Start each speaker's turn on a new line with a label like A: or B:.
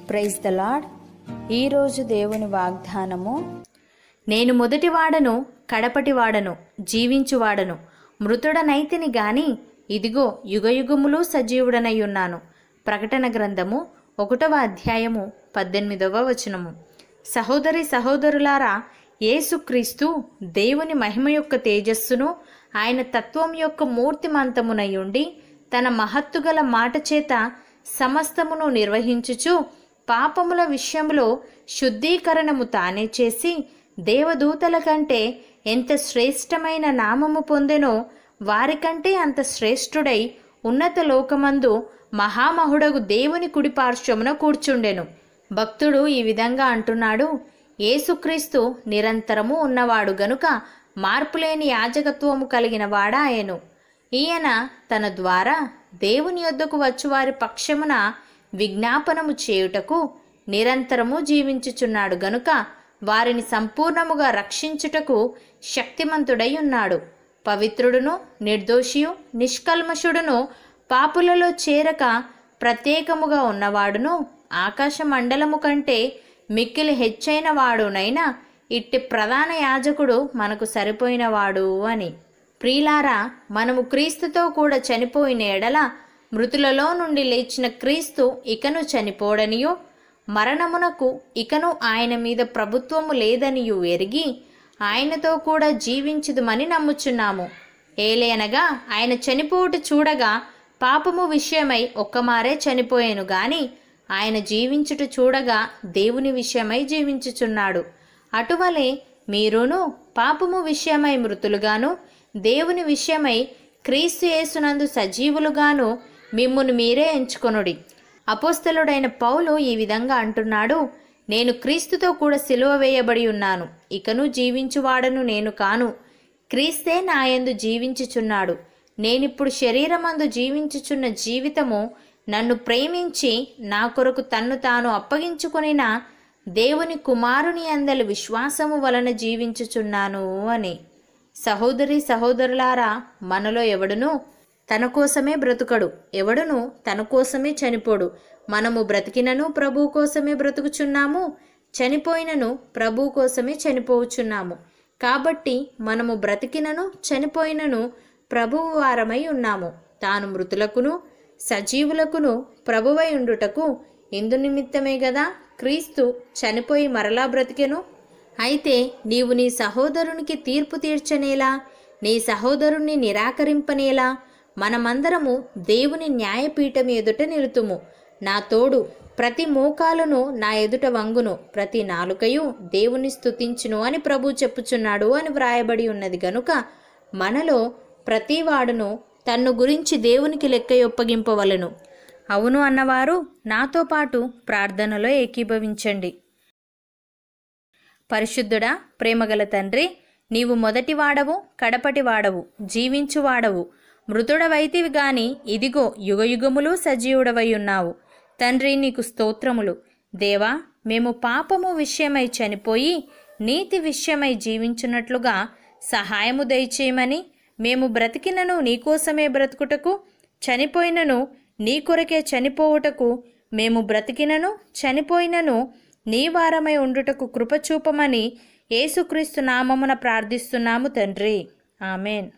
A: praise the lord ఈరోజు దేవుని వాగ్దానము నేను మొదటివాడను కడపటివాడను జీవించువాడను మృతుడనైతిని గాని ఇదిగో యుగయుగములు సజీవుడనై ఉన్నాను ప్రకటన గ్రంథము ఒకటవ అధ్యాయము పద్దెనిమిదవ వచనము సహోదరి సహోదరులారా యేసుక్రీస్తు దేవుని మహిమ యొక్క తేజస్సును ఆయన తత్వం యొక్క మూర్తిమంతమునై ఉండి తన మహత్తుగల మాట చేత సమస్తమును నిర్వహించుచు పాపముల విషయంలో శుద్ధీకరణము తానే చేసి దేవదూతల కంటే ఎంత శ్రేష్టమైన నామము పొందెనో వారికంటే అంత శ్రేష్ఠుడై ఉన్నత లోకమందు మహామహుడగు దేవుని కుడి పార్శ్వమున కూర్చుండెను భక్తుడు ఈ విధంగా అంటున్నాడు యేసుక్రీస్తు నిరంతరము ఉన్నవాడు గనుక మార్పులేని యాజకత్వము కలిగిన వాడాయను ఈయన తన ద్వారా దేవుని యొద్దకు వచ్చువారి పక్షమున విజ్ఞాపనము చేయుటకు నిరంతరము జీవించుచున్నాడు గనుక వారిని సంపూర్ణముగా రక్షించుటకు శక్తిమంతుడై ఉన్నాడు పవిత్రుడును నిర్దోషియు నిష్కల్మషుడును పాపులలో చేరక ప్రత్యేకముగా ఉన్నవాడును ఆకాశ మండలము కంటే మిక్కిలి హెచ్చైన వాడునైనా ఇట్టి ప్రధాన యాజకుడు మనకు సరిపోయినవాడు అని ప్రియులారా మనము క్రీస్తుతో కూడా చనిపోయిన ఎడల మృతులలో నుండి లేచిన క్రీస్తు ఇకను చనిపోడనియో మరణమునకు ఇకను ఆయన మీద ప్రభుత్వము లేదనియు ఎరిగి ఆయనతో కూడా జీవించుదుమని నమ్ముచున్నాము ఏలేనగా ఆయన చనిపోవుట చూడగా పాపము విషయమై ఒక్కమారే చనిపోయాను గాని ఆయన జీవించుట చూడగా దేవుని విషయమై జీవించుచున్నాడు అటువలే మీరును పాపము విషయమై మృతులుగాను దేవుని విషయమై క్రీస్తు యేసునందు సజీవులుగాను మిమ్మును మీరే ఎంచుకొనుడి అపోస్తలుడైన పౌలు ఈ విధంగా అంటున్నాడు నేను క్రీస్తుతో కూడా సిలువ వేయబడి ఉన్నాను ఇకను జీవించువాడను నేను కాను క్రీస్తే నాయందు జీవించుచున్నాడు నేనిప్పుడు శరీరమందు జీవించుచున్న జీవితము నన్ను ప్రేమించి నా కొరకు తన్ను తాను అప్పగించుకొనిన దేవుని కుమారుని అందలి విశ్వాసము వలన జీవించుచున్నాను అని సహోదరి సహోదరులారా మనలో ఎవడును తన కోసమే బ్రతుకడు ఎవడును తన కోసమే చనిపోడు మనము బ్రతికినను ప్రభు కోసమే బ్రతుకుచున్నాము చనిపోయినను ప్రభు కోసమే చనిపోవుచున్నాము కాబట్టి మనము బ్రతికినను చనిపోయినను ప్రభువు వారమై ఉన్నాము తాను మృతులకును సజీవులకును ప్రభువై ఉండుటకు ఇందు నిమిత్తమే గదా క్రీస్తు చనిపోయి మరలా బ్రతికెను అయితే నీవు నీ సహోదరునికి తీర్పు తీర్చనేలా నీ సహోదరుణ్ణి నిరాకరింపనేలా మనమందరము దేవుని న్యాయపీఠం ఎదుట నిలుతుము నా తోడు ప్రతి మోకాలును నా ఎదుట వంగును ప్రతి నాలుకయు దేవుని స్తుతించును అని ప్రభు చెప్పుచున్నాడు అని వ్రాయబడి ఉన్నది గనుక మనలో ప్రతివాడును తన్ను గురించి దేవునికి లెక్క ఒప్పగింపవలను అవును అన్నవారు నాతో పాటు ప్రార్థనలో ఏకీభవించండి పరిశుద్ధుడా ప్రేమగల తండ్రి నీవు మొదటి వాడవు కడపటి వాడవు జీవించు వాడవు మృతుడవైతివి గాని ఇదిగో యుగయుగములు సజీవుడవై ఉన్నావు తండ్రి నీకు స్తోత్రములు దేవా మేము పాపము విషయమై చనిపోయి నీతి విషయమై జీవించున్నట్లుగా సహాయము దయచేయమని మేము బ్రతికినను నీకోసమే బ్రతుకుటకు చనిపోయినను నీ కొరకే చనిపోవుటకు మేము బ్రతికినను చనిపోయినను నీ వారమై ఉండుటకు కృపచూపమని యేసుక్రీస్తు నామమున ప్రార్థిస్తున్నాము తండ్రి ఆమెన్